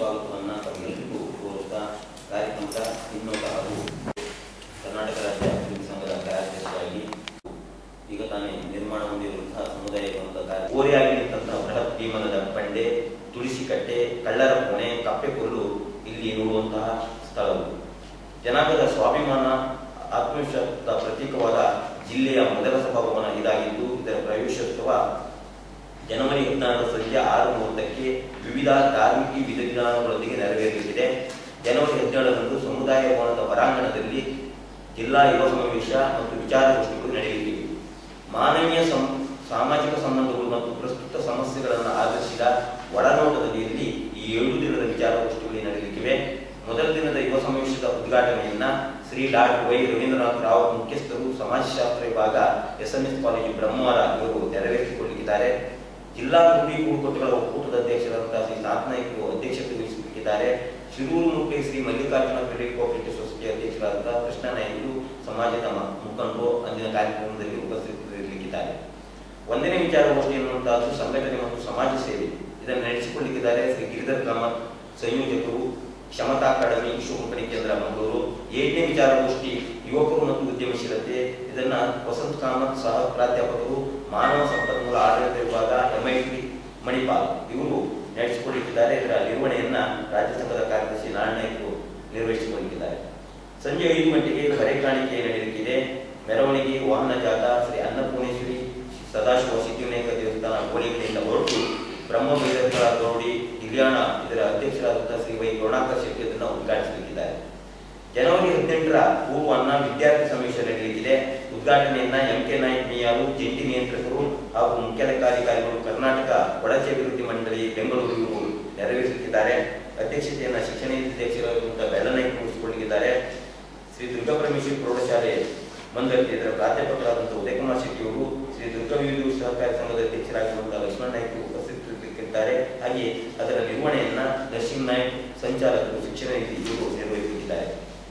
ಸ್ವಾಗತವನ್ನು ತಮ್ಮೆಲ್ಲರಿಗೂ ಕೋರುತ್ತಾ ಕಾರ್ಯಕ್ರಮದ ಹಿನ್ನೋಟ ಹಾಗೂ ಕರ್ನಾಟಕ ರಾಜ್ಯ ಅಭಿವೃದ್ಧಿ ಸಂಘದ ಕಾರ್ಯದರ್ಶಿಯಾಗಿ ಈಗ ತಾನೇ ನಿರ್ಮಾಣ ಹೊಂದಿರುವಂತಹ ಸಮುದಾಯ ಭವನದ ಕಾರ್ಯ ಓರೆಯಾಗಿ ನಿಂತಹ ಬೃಹತ್ ಭೀಮನದ ಬಂಡೆ ತುಳಸಿ ಕಟ್ಟೆ ಕಳ್ಳರ ಕೋಣೆ ಕಪ್ಪೆಕೊಲ್ಲು ಇಲ್ಲಿ ನೋಡುವಂತಹ ಸ್ಥಳವು ಜನಾಂಗದ ಸ್ವಾಭಿಮಾನ ಆತ್ಮವಿಶ್ವಾಸದ ಪ್ರತೀಕವಾದ ಜಿಲ್ಲೆಯ ಮೊದಲ ಸಭಾಭವನ ಇದಾಗಿದ್ದು ಇದರ ಪ್ರವೇಶೋತ್ಸವ ಜನವರಿ ಹದಿನಾರರ ಸಂಜೆ ಆರು ಮೂವತ್ತಕ್ಕೆ ವಿವಿಧ ಧಾರ್ಮಿಕ ವಿಧಿವಿಧಾನಗಳೊಂದಿಗೆ ನೆರವೇರಲಿದೆ ಜನವರಿ ಹದಿನೇಳರಂದು ಸಮುದಾಯ ಭವನದ ಹೊರಾಂಗಣದಲ್ಲಿ ಜಿಲ್ಲಾ ಯುವ ಸಮಾವೇಶ ಮತ್ತು ವಿಚಾರಗೋಷ್ಠಿಗಳು ನಡೆಯಲಿವೆ ಮಾನವೀಯ ಸಂ ಸಾಮಾಜಿಕ ಸಂಬಂಧಗಳು ಮತ್ತು ಪ್ರಸ್ತುತ ಸಮಸ್ಯೆಗಳನ್ನು ಆಧರಿಸಿದ ಒಳನೋಟದಲ್ಲಿ ಈ ಏಳು ದಿನದ ವಿಚಾರಗೋಷ್ಠಿಗಳು ನಡೆಯಲಿವೆ ಮೊದಲ ದಿನದ ಯುವ ಸಮಾವೇಶದ ಉದ್ಘಾಟನೆಯನ್ನ ಶ್ರೀ ಡಾಕ್ಟರ್ ವೈ ರವೀಂದ್ರನಾಥ್ ರಾವ್ ಮುಖ್ಯಸ್ಥರು ಸಮಾಜಶಾಸ್ತ್ರ ವಿಭಾಗ ಎಸ್ಎಂಎಸ್ ಕಾಲೇಜು ಬ್ರಹ್ಮವರ ಇವರು ನೆರವೇರಿಸಿಕೊಳ್ಳಲಿದ್ದಾರೆ ಜಿಲ್ಲಾ ಗುಡಿ ಕೂಡುಕೊಟ್ಟುಗಳ ಒಕ್ಕೂಟದ ಅಧ್ಯಕ್ಷರಾದಂತಹ ಶ್ರೀ ನಾಥನಾಯ್ಕರು ಅಧ್ಯಕ್ಷತೆ ವಹಿಸಲಿದ್ದಾರೆ ಶಿರೂರು ಮುಖ್ಯ Shri Mallikarjuna credit cooperative society ಅಧ್ಯಕ್ಷರಾದಂತಹ ಕೃಷ್ಣ ನಾಯ್ಕರು ಸಮಾಜದ ಮ- ಮುಖಂಡರು ಅಂದಿನ ಕಾರ್ಯಕ್ರಮದಲ್ಲಿ ಉಪಸ್ಥಿತರಿರಲಿಕ್ಕಿದ್ದಾರೆ ಒಂದನೇ ವಿಚಾರಗೋಷ್ಠಿ ಎನ್ನುವಂತಹದ್ದು ಸಂಘಟನೆ ಮತ್ತು ಸಮಾಜ ಸೇವೆ ಇದನ್ನು ನಡೆಸಿಕೊಳ್ಳಲಿಕ್ಕಿದ್ದಾರೆ ಶ್ರೀ ಗಿರಿಧರ್ ಕಾಮತ್ ಸಂಯೋಜಕರು ಕ್ಷಮತಾ ಅಕಾಡೆಮಿ ವಿಶ್ವ ಕಂಪನಿ ಕೇಂದ್ರ ಮಂಗಳೂರು ಏಳನೇ ವಿಚಾರಗೋಷ್ಠಿ ಯುವಕರು ಮತ್ತು ಉದ್ಯಮಶೀಲತೆ ಇದನ್ನ ವಸಂತ್ ಕಾಮತ್ ಸಹ ಪ್ರಾಧ್ಯಾಪಕರು ಮಾನವ ಸಂಪನ್ಮೂಲ ಆಡಳಿತ ವಿಭಾಗ ಎಂಐಟಿ ಮಣಿಪಾಲ್ ಇವರು ನಡೆಸಿಕೊಳ್ಳಲಿಕ್ಕಿದ್ದಾರೆ ಇದರ ನಿರ್ವಹಣೆಯನ್ನ ರಾಜ್ಯ ಸಂಘದ ಕಾರ್ಯದರ್ಶಿ ನಾರಾಯಣಯ್ಯರು ನಿರ್ವಹಿಸಿಕೊಳ್ಳಲಿಕ್ಕಿದ್ದಾರೆ ಸಂಜೆ ಐದು ಗಂಟೆಗೆ ಕರೆ ಕಾಣಿಕೆ ನಡೆಯಲಿಕ್ಕಿದೆ ಮೆರವಣಿಗೆ ವಾಹನ ಜಾಥಾ ಶ್ರೀ ಅನ್ನಪೂರ್ಣೇಶ್ವರಿ ಸದಾಶಿವ ಸಿದ್ಧಿವಿನಾಯಕ ದೇವಸ್ಥಾನ ಗೋಳಿಗಳಿಂದ ಹೊರಟು ಬ್ರಹ್ಮ ಬೈರಗಳ ಗೌಡಿ ಹಿರಿಯಾಣ ಇದರ ಅಧ್ಯಕ್ಷರಾದಂತಹ ಶ್ರೀ ವೈ ಕರುಣಾಕರ್ ಶೆಟ್ಟಿ ಅದನ್ನು ಉದ್ಘಾಟಿಸಲಿಕ್ಕಿದ್ದಾರೆ ಜನವರಿ ಹದಿನೆಂಟರ ಪೂರ್ವನ್ನ ವಿದ್ಯಾರ್ಥಿ ಸಮಾವೇಶ ನಡೆಯಲಿದೆ ಉದ್ಘಾಟನೆಯನ್ನ ಎಂ ಕೆ ನಾಯ್ಕ ಮಿಯಾರು ಜಂಟಿ ನಿಯಂತ್ರಕರು ಹಾಗೂ ಮುಖ್ಯ ಲೆಕ್ಕಾಧಿಕಾರಿಗಳು ಕರ್ನಾಟಕ ಒಳಚೆ ಅಭಿವೃದ್ಧಿ ಮಂಡಳಿ ಬೆಂಗಳೂರು ಇವರು ನೆರವೇರಿಸುತ್ತಿದ್ದಾರೆ ಅಧ್ಯಕ್ಷತೆಯನ್ನ ಶಿಕ್ಷಣ ಅಧ್ಯಕ್ಷರಾಗಿರುವಂತಹ ಬೆಳ್ಳನಾಯ್ಕ ವಹಿಸಿಕೊಳ್ಳಲಿದ್ದಾರೆ ಶ್ರೀ ದುರ್ಗಾಪರಮೇಶ್ವರಿ ಪ್ರೌಢಶಾಲೆ ಮಂದರ್ತಿ ಇದರ ಪ್ರಾಧ್ಯಾಪಕರಾದಂತಹ ಉದಯಕುಮಾರ್ ಶೆಟ್ಟಿ ಅವರು ಶ್ರೀ ದುರ್ಗಾ ವಿವಿಧ ಸಹಕಾರಿ ಸಂಘದ ಅಧ್ಯಕ್ಷರಾಗಿರುವಂತಹ ಲಕ್ಷ್ಮಣ ನಾಯ್ಕ ಉಪಸ್ಥಿತರಿದ್ದಾರೆ ಹಾಗೆ ಅದರ ನಿರ್ವಹಣೆಯನ್ನ ನರಸಿಂಹ ನಾಯ್ಕ್ ಸಂಚಾಲಕರು ಶಿಕ್ಷಣ ನೀತಿ ಇವರು ನಿರ್ವಹಿಸಲಿದ್ದಾರೆ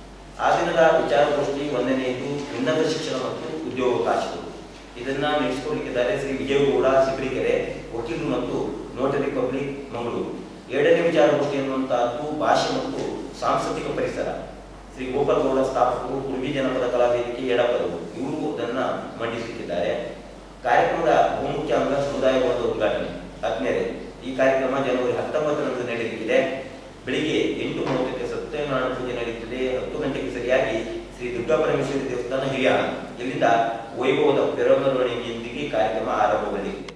ಆ ದಿನದ ವಿಚಾರಗೋಷ್ಠಿ ಒಂದನೆಯದು ಉನ್ನತ ಶಿಕ್ಷಣ ಮತ್ತು ಉದ್ಯೋಗಾವಕಾಶಗಳು ಇದನ್ನ ನಡೆಸಿಕೊಳ್ಳಲಿಕ್ಕಿದ್ದಾರೆ ಶ್ರೀ ವಿಜಯಗೌಡ ಸಿಬ್ರಿಕೆರೆ ವಕೀಲರು ಮತ್ತು ನೋಟರಿ ಪಬ್ಲಿಕ್ ಮಂಗಳೂರು ಎರಡನೇ ವಿಚಾರಗೋಷ್ಠಿ ಎನ್ನುವಂತಹದ್ದು ಭಾಷೆ ಮತ್ತು ಸಾಂಸ್ಕೃತಿಕ ಪರಿಸರ ಶ್ರೀ ಗೋಪಾಲಗೌಡ ಸ್ಥಾಪಕರು ಕುರುಬಿ ಜನಪದ ಕಲಾ ವೇದಿಕೆ ಎಡಪದವು ಇವರು ಅದನ್ನ ಮಂಡಿಸುತ್ತಿದ್ದಾರೆ ಕಾರ್ಯಕ್ರಮದ ಬಹುಮುಖ್ಯ ಅಂಗ ಸಮುದಾಯ ಭವನದ ಉದ್ಘಾಟನೆ ಆದ್ಮೇಲೆ ಈ ಕಾರ್ಯಕ್ರಮ ಜನವರಿ ಹತ್ತೊಂಬತ್ತರಂದು ನಡೆಯಲಿದೆ ಬೆಳಿಗ್ಗೆ ಎಂಟು ಮೂವತ್ತಕ್ಕೆ ಸತ್ಯನಾರಾಯಣ ಪೂಜೆ ನಡೆಯುತ್ತದೆ ಹತ್ತು ಗಂಟೆಗೆ ಸರಿಯಾಗಿ ಶ್ರೀ ದುರ್ಗಾ ಪರಮೇಶ್ವರಿ ದೇವಸ್ಥಾನ ಹಿರಿಯಾಣ ಇಲ್ಲಿಂದ ವೈಭವದ ಮೆರವಣಿಗೆಯೊಂದಿಗೆ ಕಾರ್ಯಕ್ರಮ ಆರಂಭಗೊಳ್ಳಲಿದೆ